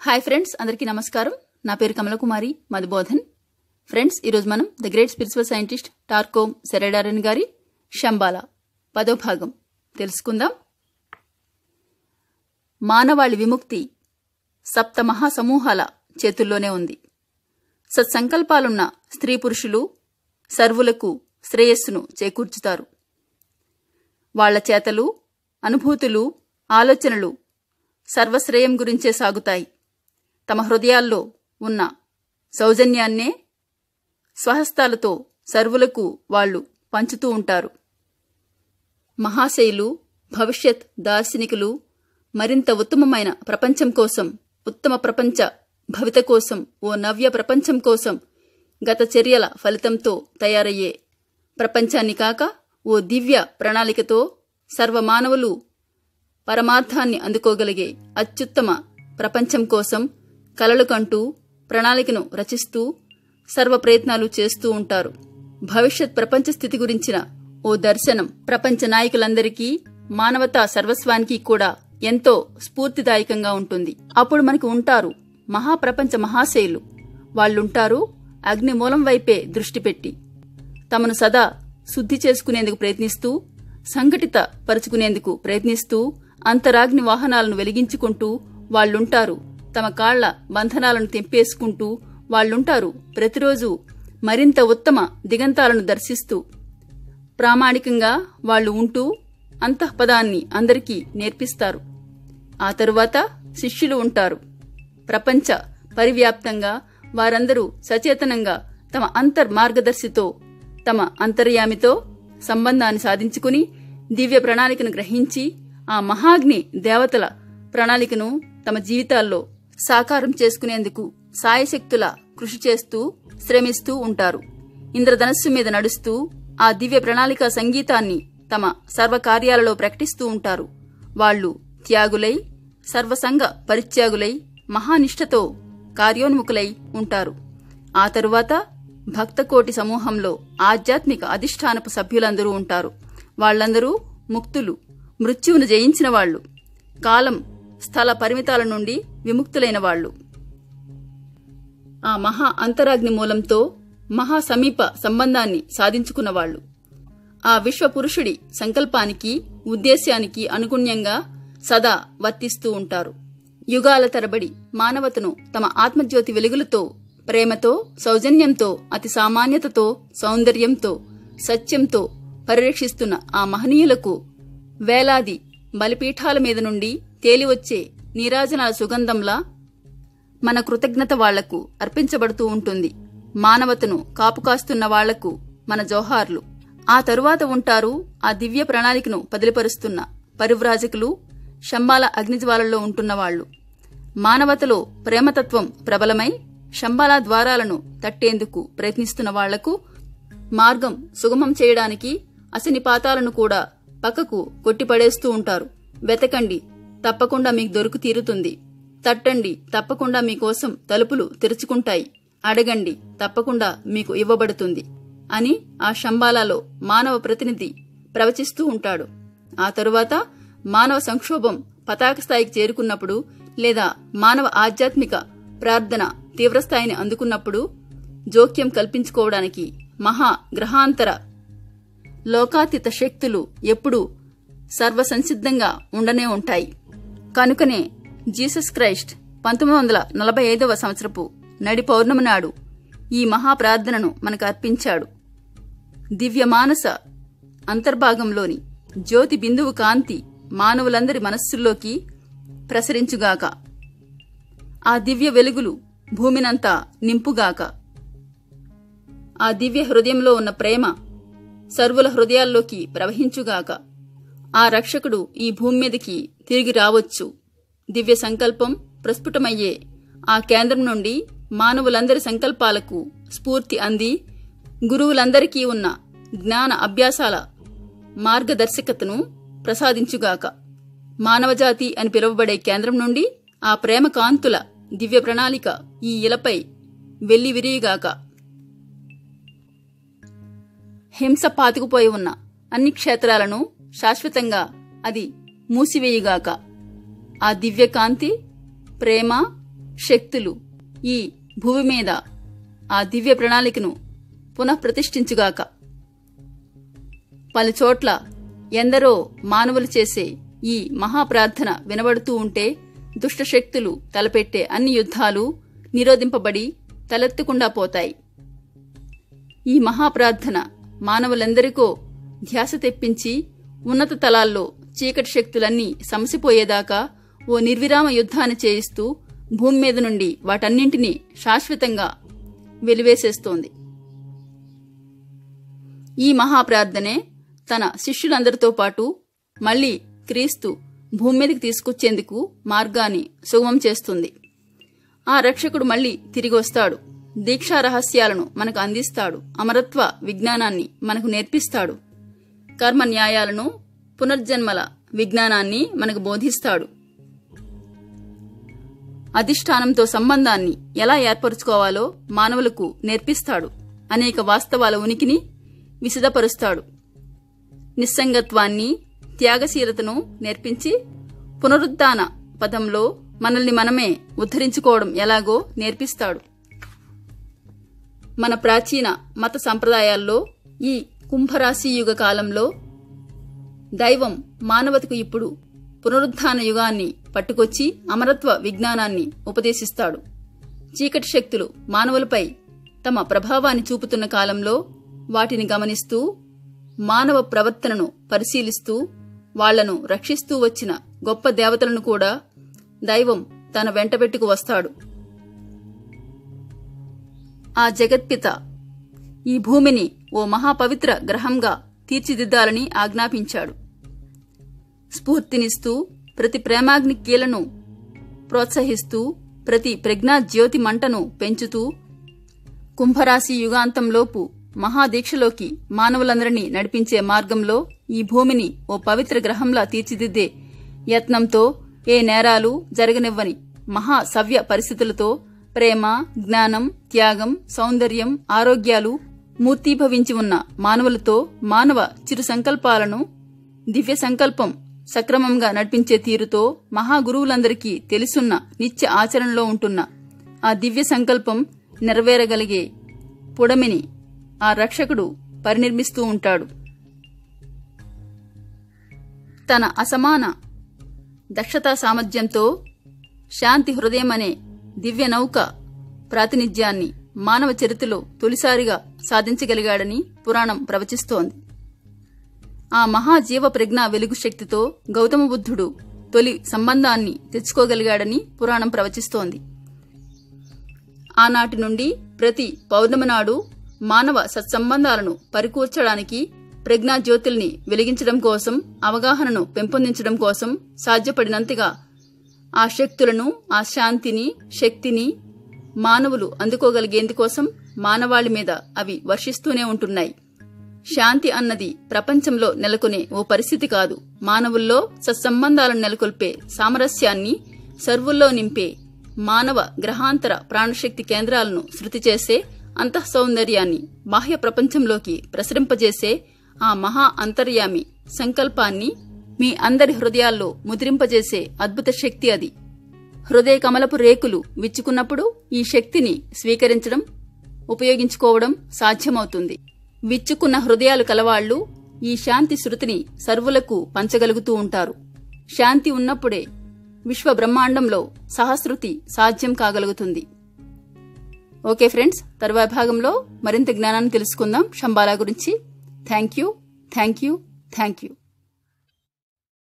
hi friends అందరికీ నమస్కారం నా పేరు కమలకుమారి మధుబోధన్ ఫ్రెండ్స్ ఈరోజు మనం ద గ్రేట్ స్పిరిచువల్ సైంటిస్ట్ టార్కోమ్ సెరెడారన్ గారి షంబాల పదో భాగం తెలుసుకుందాం మానవాళి విముక్తి సప్త మహాసమూహాల చేతుల్లోనే ఉంది సత్సంకల్పాలున్న స్త్రీ పురుషులు సర్వులకు శ్రేయస్సును చేకూర్చుతారు వాళ్ల చేతలు అనుభూతులు ఆలోచనలు సర్వశ్రేయం గురించే సాగుతాయి తమ హృదయాల్లో ఉన్న సౌజన్యాన్నే స్వహస్తాలతో సర్వులకు వాళ్ళు పంచుతూ ఉంటారు మహాశయులు భవిష్యత్ దార్శనికులు మరింత ఉత్తమమైన ప్రపంచం కోసం ఉత్తమ ప్రపంచ భవిత కోసం ఓ నవ్య ప్రపంచం కోసం గత చర్యల ఫలితంతో తయారయ్యే ప్రపంచాన్ని కాక ఓ దివ్య ప్రణాళికతో సర్వమానవులు పరమార్థాన్ని అందుకోగలిగే అత్యుత్తమ ప్రపంచం కోసం కలలు కంటూ ప్రణాళికను రచిస్తూ సర్వ ప్రయత్నాలు చేస్తూ ఉంటారు భవిష్యత్ ప్రపంచ స్థితి గురించిన ఓ దర్శనం ప్రపంచ నాయకులందరికీ మానవతా సర్వస్వానికి కూడా ఎంతో స్ఫూర్తిదాయకంగా ఉంటుంది అప్పుడు మనకు ఉంటారు మహాప్రపంచ మహాశైలు వాళ్ళుంటారు అగ్నిమూలం వైపే దృష్టి పెట్టి తమను సదా శుద్ధి చేసుకునేందుకు ప్రయత్నిస్తూ సంఘటిత పరుచుకునేందుకు ప్రయత్నిస్తూ అంతరాగ్ని వాహనాలను వెలిగించుకుంటూ వాళ్ళుంటారు తమ కాళ్ల బంధనాలను తెంపేసుకుంటూ వాళ్ళుంటారు ప్రతిరోజు మరింత ఉత్తమ దిగంతాలను దర్శిస్తూ ప్రామాణికంగా వాళ్ళు ఉంటూ అంతఃపదాన్ని అందరికీ నేర్పిస్తారు ఆ తరువాత శిష్యులు ఉంటారు ప్రపంచ పరివ్యాప్తంగా వారందరూ సచేతనంగా తమ అంతర్మార్గదర్శితో తమ అంతర్యామితో సంబంధాన్ని సాధించుకుని దివ్య ప్రణాళికను గ్రహించి ఆ మహాగ్ని దేవతల ప్రణాళికను తమ జీవితాల్లో సాకారం చేసుకునేందుకు సాయశక్తుల కృషి చేస్తూ శ్రమిస్తూ ఉంటారు ఇంద్రధనస్సు మీద నడుస్తూ ఆ దివ్య ప్రణాళిక సంగీతాన్ని తమ సర్వకార్యాలలో ప్రకటిస్తూ ఉంటారు వాళ్ళు త్యాగులై సర్వసంగ పరిత్యాగులై మహానిష్టతో కార్యోన్ముఖులై ఉంటారు ఆ తరువాత భక్తకోటి సమూహంలో ఆధ్యాత్మిక అధిష్టానపు సభ్యులందరూ ఉంటారు వాళ్లందరూ ముక్తులు మృత్యువును జయించిన వాళ్ళు కాలం స్థల పరిమితాల నుండి విముక్తులైన వాళ్ళు ఆ మహా అంతరాగ్ని మూలంతో మహా సమీప సంబంధాన్ని సాధించుకున్నవాళ్లు ఆ విశ్వ పురుషుడి సంకల్పానికి ఉద్దేశ్యానికి అనుగుణ్యంగా సదా వర్తిస్తూ ఉంటారు యుగాల తరబడి మానవతను తమ ఆత్మజ్యోతి వెలుగులతో ప్రేమతో సౌజన్యంతో అతి సామాన్యతతో సౌందర్యంతో సత్యంతో పరిరక్షిస్తున్న ఆ మహనీయులకు వేలాది బలిపీఠాల మీద నుండి తేలివచ్చే నీరాజనాల సుగంధంలా మన కృతజ్ఞత వాళ్లకు అర్పించబడుతూ ఉంటుంది మానవతను కాపుకాస్తున్న వాళ్లకు మన జోహార్లు ఆ తరువాత ఉంటారు ఆ దివ్య ప్రణాళికను పదిలిపరుస్తున్న పరివ్రాజకులు శంబాల అగ్నిజ్వాలల్లో ఉంటున్నవాళ్లు మానవతలో ప్రేమతత్వం ప్రబలమై శంబాల ద్వారాలను తట్టేందుకు ప్రయత్నిస్తున్న వాళ్లకు మార్గం సుగమం చేయడానికి అసనిపాతాలను కూడా పక్కకు కొట్టిపడేస్తూ ఉంటారు వెతకండి తప్పకుండా మీకు దొరుకు తీరుతుంది తట్టండి తప్పకుండా మీకోసం తలుపులు తెరుచుకుంటాయి అడగండి తప్పకుండా మీకు ఇవ్వబడుతుంది అని ఆ శంబాలాలో మానవ ప్రతినిధి ప్రవచిస్తూ ఉంటాడు ఆ తరువాత మానవ సంక్షోభం పతాక స్థాయికి చేరుకున్నప్పుడు లేదా మానవ ఆధ్యాత్మిక ప్రార్థన తీవ్రస్థాయిని అందుకున్నప్పుడు జోక్యం కల్పించుకోవడానికి మహా గ్రహాంతర లోకాతీత శక్తులు ఎప్పుడూ సర్వసంసిద్ధంగా ఉండనే ఉంటాయి కనుకనే జీసస్ క్రైస్ట్ పంతొమ్మిది వందల నలభై ఐదవ సంవత్సరపు నడి పౌర్ణమి నాడు ఈ మహాప్రార్థనను మనకు అర్పించాడు దివ్య మానస అంతర్భాగంలోని జ్యోతి బిందువు కాంతి మానవులందరి మనస్సుల్లోకి ప్రసరించుగాక ఆ దివ్య వెలుగులు భూమినంతా నింపుగాక ఆ దివ్య హృదయంలో ఉన్న ప్రేమ సర్వుల హృదయాల్లోకి ప్రవహించుగాక ఆ రక్షకుడు ఈ భూమి మీదకి తిరిగి రావచ్చు దివ్య సంకల్పం ప్రస్ఫుటమయ్యే ఆ కేంద్రం నుండి మానవులందరి సంకల్పాలకు స్ఫూర్తి అంది గురువులందరికీ ఉన్న జ్ఞాన అభ్యాసాల మార్గదర్శకతను ప్రసాదించుగాక మానవజాతి అని పిలువబడే కేంద్రం నుండి ఆ ప్రేమ కాంతుల దివ్య ప్రణాళిక ఈ ఇలపై వెల్లివిరియుగాక హింస పాతుకుపోయి ఉన్న అన్ని క్షేత్రాలను శాశ్వతంగా అది మూసివేయుగాక ఆ దివ్యకాంతి ప్రేమ శక్తులు ఈ భూమి మీద ఆ దివ్య ప్రణాళికను పునఃప్రతిష్ఠించుగాక పలుచోట్ల ఎందరో మానవులు చేసే ఈ మహాప్రార్థన వినబడుతూ ఉంటే దుష్టశక్తులు తలపెట్టే అన్ని యుద్ధాలు నిరోధింపబడి తలెత్తకుండా పోతాయి ఈ మహాప్రార్థన మానవులందరికో ధ్యాస తెప్పించి ఉన్నత తలాల్లో చీకటి శక్తులన్నీ సమసిపోయేదాకా ఓ నిర్విరామ యుద్ధాన్ని చేయిస్తూ భూమి మీద నుండి వాటన్నింటినీ శాశ్వతంగా వెలివేసేస్తోంది ఈ మహాప్రార్థనే తన శిష్యులందరితో పాటు మళ్లీ క్రీస్తు భూమి మీదకి తీసుకొచ్చేందుకు మార్గాన్ని సుగమం చేస్తుంది ఆ రక్షకుడు మళ్లీ తిరిగి వస్తాడు దీక్షా రహస్యాలను మనకు అందిస్తాడు అమరత్వ విజ్ఞానాన్ని మనకు నేర్పిస్తాడు కర్మ న్యాయాలను పునర్జన్మల విజ్ఞానాన్ని మనకు బోధిస్తాడు అధిష్టానంతో సంబంధాన్ని ఎలా ఏర్పరచుకోవాలో మానవులకు నేర్పిస్తాడు అనేక వాస్తవాల ఉనికిని విశదపరుస్తాడు నిస్సంగత్వాన్ని త్యాగశీలతను నేర్పించి పునరుద్ధాన పదంలో మనల్ని మనమే ఉద్ధరించుకోవడం ఎలాగో నేర్పిస్తాడు మన ప్రాచీన మత సంప్రదాయాల్లో ఈ కుంభరాశి యుగ కాలంలో దైవం మానవతకు ఇప్పుడు పునరుద్ధాన యుగాన్ని పట్టుకొచ్చి అమరత్వ విజ్ఞానాన్ని ఉపదేశిస్తాడు చీకటి శక్తులు మానవులపై తమ ప్రభావాన్ని చూపుతున్న కాలంలో వాటిని గమనిస్తూ మానవ ప్రవర్తనను పరిశీలిస్తూ వాళ్లను రక్షిస్తూ వచ్చిన గొప్ప దేవతలను కూడా దైవం తన వెంటబెట్టుకు వస్తాడు ఆ జగత్పిత ఈ భూమిని ఓ మహాపవిత్ర గ్రహంగా తీర్చిదిద్దాలని ఆజ్ఞాపించాడు స్ఫూర్తినిస్తూ ప్రతి ప్రేమాగ్ని కీలను ప్రోత్సహిస్తూ ప్రతి ప్రజ్ఞా జ్యోతి మంటను పెంచుతూ కుంభరాశి యుగాంతంలోపు మహాదీక్షలోకి మానవులందరినీ నడిపించే మార్గంలో ఈ భూమిని ఓ పవిత్ర గ్రహంలా తీర్చిదిద్దే యత్నంతో ఏ నేరాలు జరగనివ్వని మహా సవ్య పరిస్థితులతో ప్రేమ జ్ఞానం త్యాగం సౌందర్యం ఆరోగ్యాలు మూర్తీభవించి ఉన్న మానవులతో మానవ చిరు సంకల్పాలను దివ్య సంకల్పం సక్రమంగా నడిపించే తీరుతో మహాగురువులందరికీ తెలుసున్న నిత్య ఆచరణలో ఉంటున్న ఆ దివ్య సంకల్పం నెరవేరగలిగే పుడమిని ఆ రక్షకుడు పరినిర్మిస్తూ ఉంటాడు తన అసమాన దక్షతా సామర్థ్యంతో శాంతి హృదయం అనే దివ్య నౌక ప్రాతినిధ్యాన్ని మానవ చరిత్రలో తొలిసారిగా సాధించగలిగాడని పురాణం ప్రవచిస్తోంది ఆ మహాజీవ ప్రజ్ఞా వెలుగు శక్తితో గౌతమ బుద్ధుడు తొలి సంబంధాన్ని తెచ్చుకోగలిగాడని పురాణం ప్రవచిస్తోంది ఆనాటి నుండి ప్రతి పౌర్ణమి నాడు మానవ సత్సంబంధాలను పరికూర్చడానికి ప్రజ్ఞా జ్యోతుల్ని వెలిగించడం కోసం అవగాహనను పెంపొందించడం కోసం సాధ్యపడినంతగా ఆ శక్తులను ఆ శాంతిని శక్తిని మానవులు అందుకోగలిగేందుకోసం మానవాళి మీద అవి వర్షిస్తూనే ఉంటున్నాయి శాంతి అన్నది ప్రపంచంలో నెలకొనే ఓ పరిస్థితి కాదు మానవుల్లో సత్సంబంధాలను నెలకొల్పే సామరస్యాన్ని సర్వుల్లో నింపే మానవ గ్రహాంతర ప్రాణశక్తి కేంద్రాలను శృతి చేసే అంతః సౌందర్యాన్ని బాహ్య ప్రపంచంలోకి ప్రసరింపజేసే ఆ మహా అంతర్యామి సంకల్పాన్ని మీ అందరి హృదయాల్లో ముద్రింపజేసే అద్భుత శక్తి అది హృదయ కమలపు రేకులు విచ్చుకున్నప్పుడు ఈ శక్తిని స్వీకరించడం ఉపయోగించుకోవడం సాధ్యమవుతుంది విచ్చుకున్న హృదయాలు కలవాళ్లు ఈ శాంతి శృతిని సర్వులకు పంచగలుగుతూ ఉంటారు శాంతి ఉన్నప్పుడే విశ్వ బ్రహ్మాండంలో సహశృతి సాధ్యం కాగలుగుతుంది ఓకే ఫ్రెండ్స్ తరువాయి భాగంలో మరింత జ్ఞానాన్ని తెలుసుకుందాం శంబాలా గురించి thank you thank you thank you